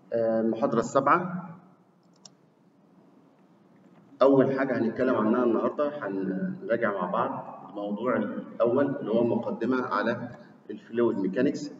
المحاضرة السابعة أول حاجة هنتكلم عنها النهاردة هنراجع مع بعض الموضوع الأول اللي هو مقدمة على الفلويد ميكانكس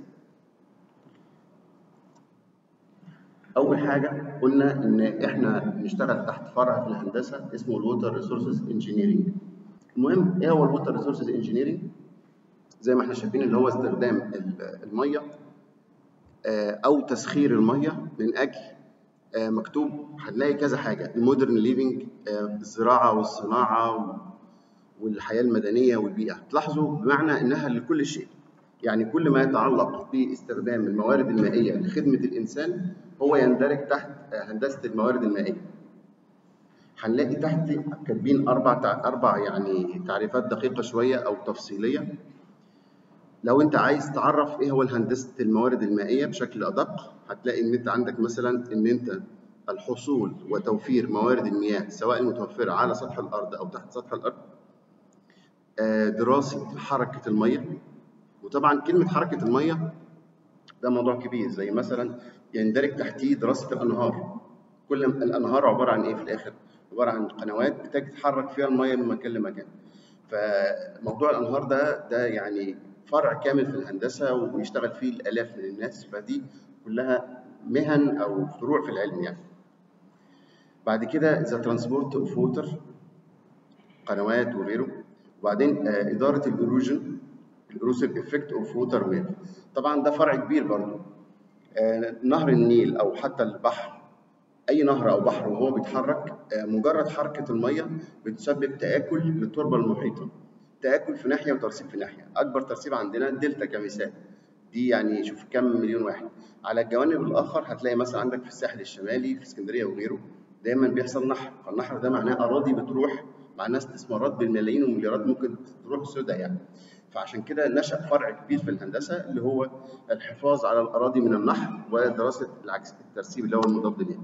أول حاجة قلنا إن إحنا بنشتغل تحت فرع في الهندسة اسمه الووتر ريسورسز انجينيرنج المهم إيه هو الووتر ريسورسز انجينيرنج؟ زي ما إحنا شايفين اللي هو استخدام المية او تسخير الميه من اجل مكتوب هنلاقي كذا حاجه المودرن ليفنج الزراعه والصناعه والحياه المدنيه والبيئه تلاحظوا بمعنى انها لكل شيء يعني كل ما يتعلق باستخدام الموارد المائيه لخدمه الانسان هو يندرج تحت هندسه الموارد المائيه هنلاقي تحت كاتبين اربع اربع يعني تعريفات دقيقه شويه او تفصيليه لو انت عايز تعرف ايه هو هندسه الموارد المائيه بشكل ادق هتلاقي ان انت عندك مثلا ان انت الحصول وتوفير موارد المياه سواء المتوفره على سطح الارض او تحت سطح الارض دراسه حركه الميه وطبعا كلمه حركه الميه ده موضوع كبير زي مثلا يندرج تحتيه دراسه الانهار كل الانهار عباره عن ايه في الاخر عباره عن قنوات بتتحرك فيها الميه من مكان لمكان فموضوع الانهار ده ده يعني فرع كامل في الهندسه وبيشتغل فيه الالاف من الناس فدي كلها مهن او فروع في العلم يعني. بعد كده ذا ترانسبورت اوف ووتر قنوات وغيره وبعدين آه اداره الايروجن الايروسيف افكت اوف ووتر ويف طبعا ده فرع كبير برضه آه نهر النيل او حتى البحر اي نهر او بحر وهو بيتحرك آه مجرد حركه الميه بتسبب تاكل للتربه المحيطه تاكل في ناحيه وترسيب في ناحيه اكبر ترسيب عندنا الدلتا كمثال دي يعني شوف كم مليون واحد على الجوانب الاخر هتلاقي مثلا عندك في الساحل الشمالي في اسكندريه وغيره دايما بيحصل نحر فالنحر ده معناه اراضي بتروح معناه استثمارات بالملايين والمليارات ممكن تروح سودة يعني فعشان كده نشا فرع كبير في الهندسه اللي هو الحفاظ على الاراضي من النحر ودراسه العكس الترسيب اللي هو المضاد ليه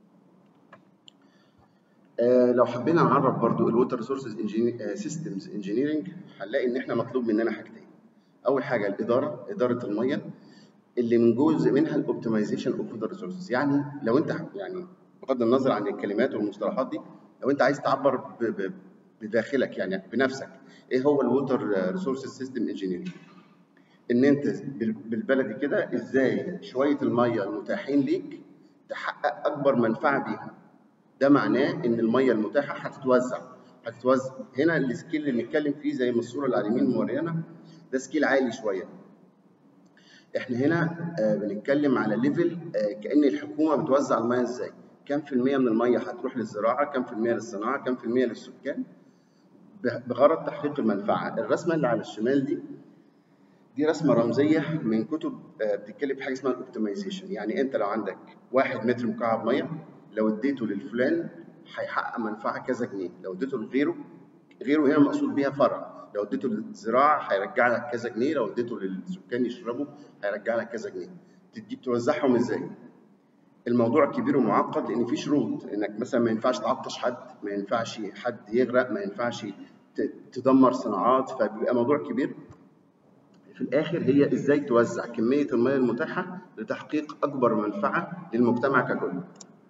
آه لو حبينا نعرف برضو الووتر ريسورسز سيستمز انجينيرنج هنلاقي ان احنا مطلوب مننا حاجتين اول حاجه الاداره اداره الميه اللي من جزء منها الاوبتمايزيشن اوف ووتر ريسورسز يعني لو انت يعني بغض النظر عن الكلمات والمصطلحات دي لو انت عايز تعبر ب ب بداخلك يعني بنفسك ايه هو الووتر ريسورسز سيستم انجينيرنج ان انت بالبلدي كده ازاي شويه الميه المتاحين ليك تحقق اكبر منفعه بيها ده معناه ان الميه المتاحه هتتوزع هتتوزع هنا السكيل اللي بنتكلم فيه زي ما الصوره اللي على اليمين موريانا ده سكيل عالي شويه احنا هنا آه بنتكلم على ليفل آه كان الحكومه بتوزع الميه ازاي كم في الميه من الميه هتروح للزراعه كم في الميه للصناعه كم في الميه للسكان بغرض تحقيق المنفعه الرسمه اللي على الشمال دي دي رسمه رمزيه من كتب آه بتتكلم في حاجه اسمها الاوبتمايزيشن يعني انت لو عندك واحد متر مكعب ميه لو اديته للفلان هيحقق منفعه كذا جنيه لو اديته لغيره غيره هنا مقصود بيها فرع لو اديته للزراعه هيرجع لك كذا جنيه لو اديته للسكان يشربوا هيرجع لك كذا جنيه تدي توزعهم ازاي الموضوع كبير ومعقد لان في شروط انك مثلا ما ينفعش تعطش حد ما ينفعش حد يغرق ما ينفعش تدمر صناعات فبيبقى موضوع كبير في الاخر هي ازاي توزع كميه الميه المتاحه لتحقيق اكبر منفعه للمجتمع ككل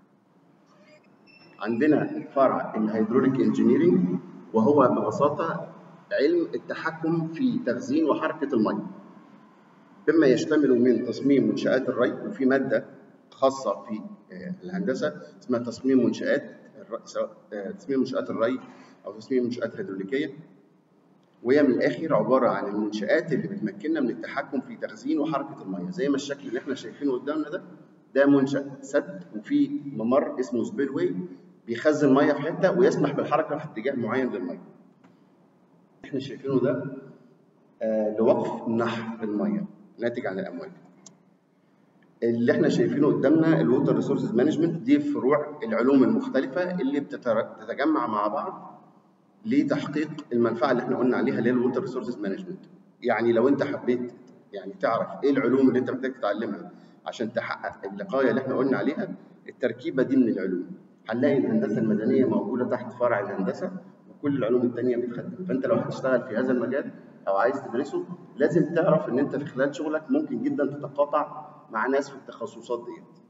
عندنا فرع الهيدروليك انجينيرنج وهو ببساطه علم التحكم في تخزين وحركه الميه مما يشتمل من تصميم منشات الري وفي ماده خاصه في الهندسه اسمها تصميم منشات سواء تصميم منشات الري او تصميم منشات هيدروليكيه وهي من الاخر عباره عن المنشات اللي بتمكننا من التحكم في تخزين وحركه الميه زي ما الشكل اللي احنا شايفينه قدامنا ده ده منشأ سد وفي ممر اسمه سبيل واي بيخزن ميه في حته ويسمح بالحركه في اتجاه معين للميه. احنا شايفينه ده آه لوقف نحر الميه ناتج عن الامواج. اللي احنا شايفينه قدامنا الووتر ريسورسز مانجمنت دي فروع العلوم المختلفه اللي بتتجمع مع بعض لتحقيق المنفعه اللي احنا قلنا عليها اللي هي الووتر ريسورسز مانجمنت. يعني لو انت حبيت يعني تعرف ايه العلوم اللي انت محتاج تتعلمها عشان تحقق اللقايه اللي احنا قلنا عليها التركيبه دي من العلوم هنلاقي الهندسه المدنيه موجوده تحت فرع الهندسه وكل العلوم الثانيه بتخدم فانت لو هتشتغل في هذا المجال او عايز تدرسه لازم تعرف ان انت في خلال شغلك ممكن جدا تتقاطع مع ناس في التخصصات ديت